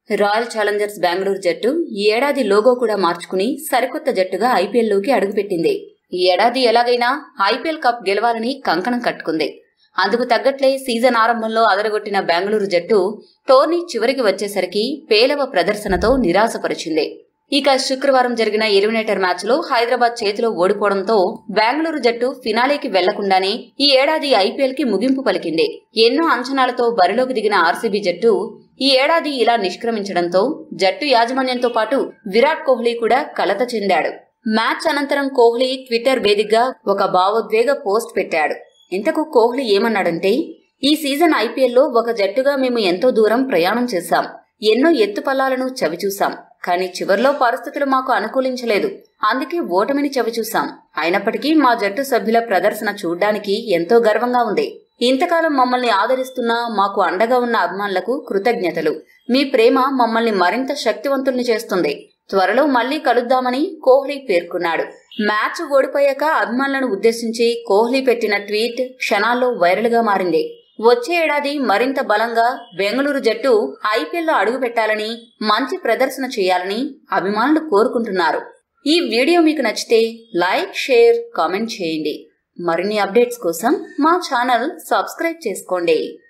royal Challengers Bengaluru జట్టు ఈ ఏడాది లోగో కూడా మార్చుకుని సరికొత్త జట్టుగా ఐపీఎల్లోకి అడుగుపెట్టింది ఈ ఏడాది ఎలాగైనా ఐపీఎల్ కప్ గెలవాలని కంకణం కట్టుకుంది అందుకు తగ్గట్లే సీజన్ ఆరంభంలో అదరగొట్టిన బెంగళూరు జట్టు టోర్నీ చివరికి వచ్చేసరికి పేలవ ప్రదర్శనతో నిరాశపరిచింది ఇక శుక్రవారం జరిగిన ఎలిమినేటర్ మ్యాచ్ లో హైదరాబాద్ చేతిలో ఓడిపోవడంతో బెంగళూరు జట్టు ఫినాలేకి వెళ్లకుండానే ఈ ఏడాది ఐపీఎల్ కి ముగింపు పలికింది ఎన్నో అంచనాలతో బరిలోకి దిగిన ఆర్సీబీ జట్టు ఈ ఏడాది ఇలా నిష్క్రమించడంతో జట్టు యాజమాన్యంతో పాటు విరాట్ కోహ్లీ కూడా కలత చెందాడు మ్యాచ్ అనంతరం కోహ్లీ ట్విట్టర్ వేదికగా ఒక భావోద్వేగ పోస్ట్ పెట్టాడు ఇంతకు కోహ్లీ ఏమన్నాడంటే ఈ సీజన్ ఐపీఎల్లో ఒక జట్టుగా మేము ఎంతో దూరం ప్రయాణం చేశాం ఎన్నో ఎత్తుపల్లాలను చవిచూశాం కానీ చివర్లో పరిస్థితులు మాకు అనుకూలించలేదు అందుకే ఓటమిని చవిచూశాం అయినప్పటికీ మా జట్టు సభ్యుల ప్రదర్శన చూడ్డానికి ఎంతో గర్వంగా ఉంది ఇంతకాలం మమ్మల్ని ఆదరిస్తున్న మాకు అండగా ఉన్న అభిమానులకు కృతజ్ఞతలు మీ ప్రేమ మమ్మల్ని మరింత శక్తివంతుల్ని చేస్తుంది త్వరలో మళ్లీ కలుద్దామని కోహ్లీ పేర్కొన్నాడు మ్యాచ్ ఓడిపోయాక అభిమానులను ఉద్దేశించి కోహ్లీ పెట్టిన ట్వీట్ క్షణాల్లో వైరల్ గా మారింది వచ్చే ఏడాది మరింత బలంగా బెంగళూరు జట్టు ఐపీఎల్లో అడుగు పెట్టాలని మంచి ప్రదర్శన చేయాలని అభిమానులు కోరుకుంటున్నారు ఈ వీడియో మీకు నచ్చితే లైక్ షేర్ కామెంట్ చేయండి మరిన్ని అప్డేట్స్ కోసం మా ఛానల్ సబ్స్క్రైబ్ చేసుకోండి